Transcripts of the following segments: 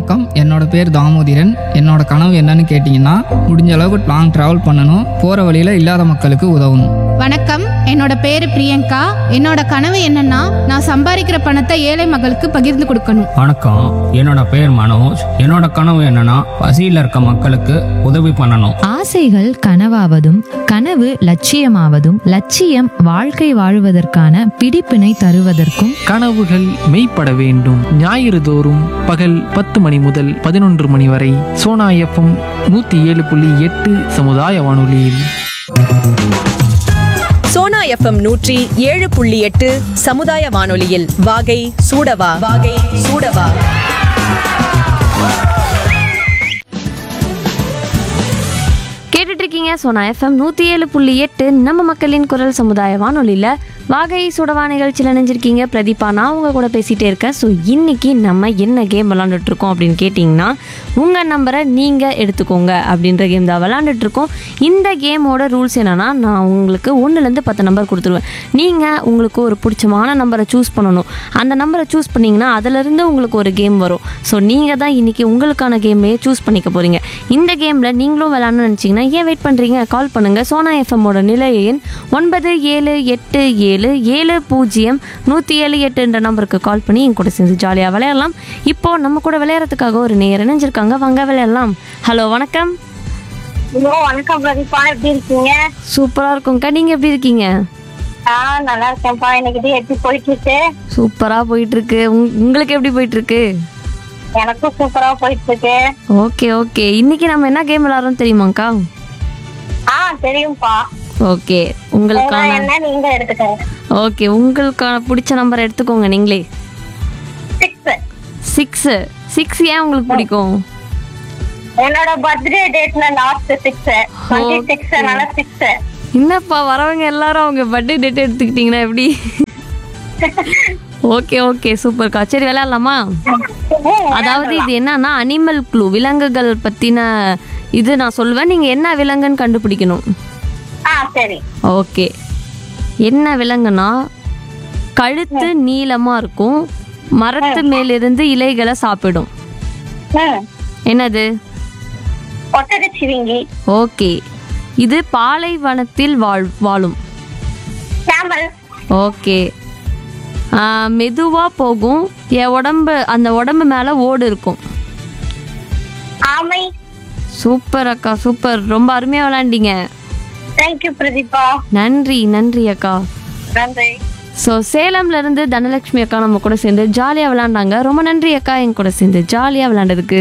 வணக்கம் என்னோட பேர் தாமோதிரன் என்னோட கனவு என்னன்னு கேட்டிங்கன்னா முடிஞ்ச அளவுக்கு லாங் ட்ராவல் பண்ணணும் போகிற வழியில் இல்லாத மக்களுக்கு உதவணும் வணக்கம் என்னோட பேரு பிரியங்கா என்னோட கனவு என்னன்னா நான் சம்பாதிக்கிற பணத்தை ஏழை மக்களுக்கு பகிர்ந்து கொடுக்கணும் வணக்கம் என்னோட பேர் மனோஜ் என்னோட கனவு என்னன்னா பசியில் இருக்க மக்களுக்கு உதவி பண்ணணும் ஆசைகள் கனவாவதும் கனவு லட்சியமாவதும் லட்சியம் வாழ்க்கை வாழுவதற்கான பிடிப்பினை தருவதற்கும் கனவுகள் மெய்ப்பட வேண்டும் ஞாயிறு தோறும் பகல் பத்து மணி முதல் பதினொன்று மணி வரை சோனா எஃப்எம் நூற்றி ஏழு புள்ளி எட்டு சமுதாய வானொலியில் சோனா எஃப்எம் நூற்றி ஏழு புள்ளி எட்டு சமுதாய வானொலியில் வாகை சூடவா வாகை சூடவா கேட்டுட்டு இருக்கீங்க சோனா எஃப்எம் நூற்றி ஏழு புள்ளி எட்டு நம்ம மக்களின் குரல் சமுதாய வானொலியில் வாகை சுடவா நிகழ்ச்சியில் நினைஞ்சிருக்கீங்க பிரதீபா நான் உங்க கூட பேசிகிட்டே இருக்கேன் ஸோ இன்னைக்கு நம்ம என்ன கேம் விளாண்டுட்டு இருக்கோம் அப்படின்னு கேட்டிங்கன்னா உங்கள் நம்பரை நீங்கள் எடுத்துக்கோங்க அப்படின்ற கேம் தான் விளாண்டுட்டு இருக்கோம் இந்த கேமோட ரூல்ஸ் என்னன்னா நான் உங்களுக்கு ஒன்றுலேருந்து பத்து நம்பர் கொடுத்துருவேன் நீங்கள் உங்களுக்கு ஒரு பிடிச்சமான நம்பரை சூஸ் பண்ணணும் அந்த நம்பரை சூஸ் பண்ணிங்கன்னா அதிலிருந்து உங்களுக்கு ஒரு கேம் வரும் ஸோ நீங்கள் தான் இன்றைக்கி உங்களுக்கான கேமையே சூஸ் பண்ணிக்க போகிறீங்க இந்த கேமில் நீங்களும் விளாட்ணும்னு நினச்சிங்கன்னா ஏன் வெயிட் பண்ணுறீங்க கால் பண்ணுங்கள் சோனா எஃப்எம்மோட நிலைய எண் ஒன்பது ஏழு எட்டு ஏழு ஏழு பூஜ்ஜியம் நூற்றி ஏழு எட்டுன்ற நம்பருக்கு கால் பண்ணி என் கூட சேர்ந்து ஜாலியாக விளையாடலாம் இப்போது நம்ம கூட விளையாடுறதுக்காக ஒரு நேர் இணைஞ்சிருக்காங்க வாங்க விளையாடலாம் ஹலோ வணக்கம் ஹலோ வணக்கம் பிரதீபா எப்படி இருக்கீங்க சூப்பராக இருக்கும்க்கா நீங்கள் எப்படி இருக்கீங்க ஆ நல்லா இருக்கேன்ப்பா எனக்கு இது எப்படி போயிட்டு இருக்கு சூப்பராக போயிட்டுருக்கு உங் உங்களுக்கு எப்படி போயிட்டுருக்கு எனக்கும் சூப்பரா போயிட்டு இருக்கு ஓகே ஓகே இன்னைக்கு நம்ம என்ன கேம் விளாட்றோம் தெரியுமாங்க்கா ஆ தெரியும்ப்பா ஓகே உங்க உங்களுக்கான என்ன நீங்க எடுத்துக்கோங்க ஓகே உங்களுக்கான பிடிச்ச நம்பர் எடுத்துக்கோங்க நீங்களே சிக்ஸ் சிக்ஸு சிக்ஸ் ஏன் உங்களுக்கு பிடிக்கும் என்னோட பர்த்டே டேட்ல லாஸ்ட் சிக்ஸ் டுவெண்ட்டி சிக்ஸ் அதனால சிக்ஸ் என்னப்பா வரவங்க எல்லாரும் அவங்க பர்த்டே டேட் எடுத்துக்கிட்டீங்கன்னா எப்படி ஓகே ஓகே சூப்பர்க்கா சரி விளையாடலாமா அதாவது இது என்னன்னா அனிமல் க்ளூ விலங்குகள் பற்றின இது நான் சொல்லுவேன் நீங்கள் என்ன விலங்குன்னு கண்டுபிடிக்கணும் ஆ சரி ஓகே என்ன விலங்குனா கழுத்து நீளமாக இருக்கும் மரத்து மேலிருந்து இலைகளை சாப்பிடும் ம் என்னது ஒட்டகச்சிவிங்கி ஓகே இது பாலைவனத்தில் வாழ் வாழும் கேமல் ஓகே மெதுவாக போகும் என் உடம்பு அந்த உடம்பு மேலே ஓடு இருக்கும் ஆமை சூப்பர் அக்கா சூப்பர் ரொம்ப அருமையாக விளாண்டீங்க தேங்க்யூ பிரதீபா நன்றி நன்றி அக்கா நன்றி ஸோ சேலம்ல இருந்து தனலட்சுமி அக்கா நம்ம கூட சேர்ந்து ஜாலியாக விளாண்டாங்க ரொம்ப நன்றி அக்கா என் கூட சேர்ந்து ஜாலியாக விளாண்டதுக்கு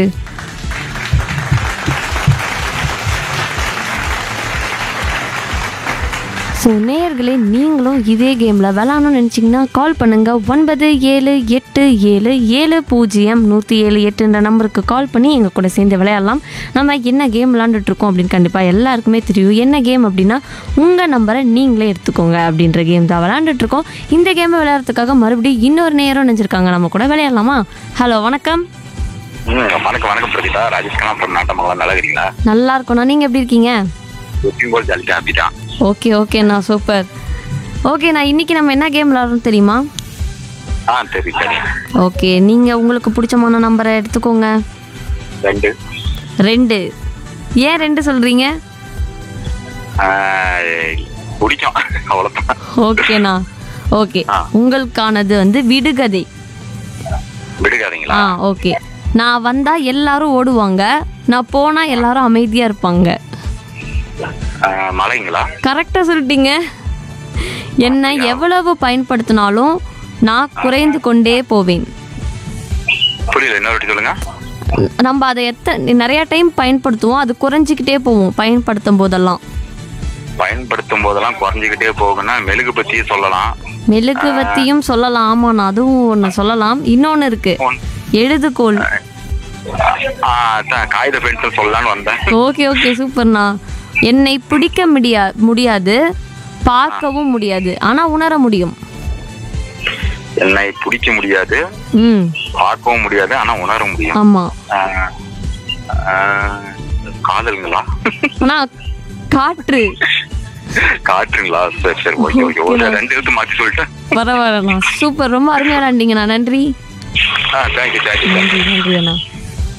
ஸோ நேயர்களே நீங்களும் இதே கேமில் விளாடணும்னு நினச்சிங்கன்னா கால் பண்ணுங்கள் ஒன்பது ஏழு எட்டு ஏழு ஏழு பூஜ்ஜியம் நூற்றி ஏழு எட்டுன்ற நம்பருக்கு கால் பண்ணி எங்கள் கூட சேர்ந்து விளையாடலாம் நம்ம என்ன கேம் விளாண்டுட்ருக்கோம் அப்படின்னு கண்டிப்பாக எல்லாருக்குமே தெரியும் என்ன கேம் அப்படின்னா உங்கள் நம்பரை நீங்களே எடுத்துக்கோங்க அப்படின்ற கேம் தான் விளாண்டுட்ருக்கோம் இந்த கேமை விளையாடுறதுக்காக மறுபடியும் இன்னொரு நேரம் நினச்சிருக்காங்க நம்ம கூட விளையாடலாமா ஹலோ வணக்கம் ம், வணக்கம் வணக்கம் பிரதீபா ராஜேஷ் கலாம் ஃப்ரம் நாட்டமங்கலம் நல்லா இருக்கிறீங்களா நல்லா இருக்கோண்ணா நீங்கள் எப்படி இருக்கீங்க எப்பயும் போல் ஜாலியாக ஹாப்பி தான் ஓகே ஓகேண்ணா சூப்பர் ஓகேண்ணா இன்னைக்கு நம்ம என்ன கேம் விளாட்றோம் தெரியுமா ஆ சரி சரி ஓகே நீங்கள் உங்களுக்கு பிடிச்சமான நம்பரை எடுத்துக்கோங்க ரெண்டு ரெண்டு ஏன் ரெண்டு சொல்கிறீங்க ஆ, பிடிக்கும் அவ்வளோதான் ஓகேண்ணா ஓகே ஆ. உங்களுக்கானது வந்து விடுகதை விடுகாதீங்களா ஆ ஓகே நான் வந்தால் எல்லாரும் ஓடுவாங்க நான் போனால் எல்லாரும் அமைதியாக இருப்பாங்க ஆ, மலைங்களா கரெக்டாக சொல்லிட்டீங்க என்னை எவ்வளவு பயன்படுத்தினாலும் நான் குறைந்து கொண்டே போவேன் புரியல இன்னொரு வாட்டி சொல்லுங்க நம்ம அதை எத்த நிறைய டைம் பயன்படுத்துவோம் அது குறைஞ்சிக்கிட்டே போவோம் பயன்படுத்தும் போதெல்லாம் பயன்படுத்தும் போதெல்லாம் குறைஞ்சிக்கிட்டே போகும்னா மெழுகு பத்தி சொல்லலாம் மெழுகு வத்தியும் சொல்லலாம் ஆமாண்ணா அதுவும் ஒன்று சொல்லலாம் இன்னொன்று இருக்கு ஒன்- எழுதுகோள் ஆ, அதான் காகித பென்சில் சொல்லலாம்னு வந்தேன் ஓகே ஓகே சூப்பர்ண்ணா என்னை பிடிக்க முடியா முடியாது பார்க்கவும் முடியாது ஆனால் உணர முடியும் என்னை பிடிக்க முடியாது ம் பார்க்கவும் முடியாது ஆனா உணர முடியும் ஆமாம் ஆ, ஆ, காதலுங்களா ஆனால் காற்று காற்றுங்களா சரி சரி ஓகே ஓகே ஒரு ரெண்டு எழுத்து மாற்றி சொல்லிட்டேன் பரவாயில்லண்ணா சூப்பர் ரொம்ப அருமையாக விளாண்டிங்கண்ணா நன்றி ஆ தேங்க்யூ தேங்க்யூ நன்றி நன்றி அண்ணா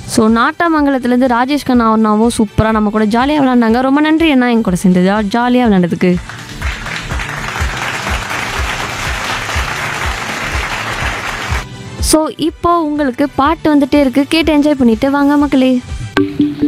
ஸோ நாட்டாமங்கலத்துலேருந்து ராஜேஷ் கண்ணா அண்ணாவும் சூப்பராக நம்ம கூட ஜாலியாக விளாண்டாங்க ரொம்ப நன்றி அண்ணா என் கூட சேர்ந்து ஜாலியாக விளாண்டதுக்கு ஸோ இப்போ உங்களுக்கு பாட்டு வந்துட்டே இருக்கு கேட்டு என்ஜாய் பண்ணிட்டு வாங்க மக்களே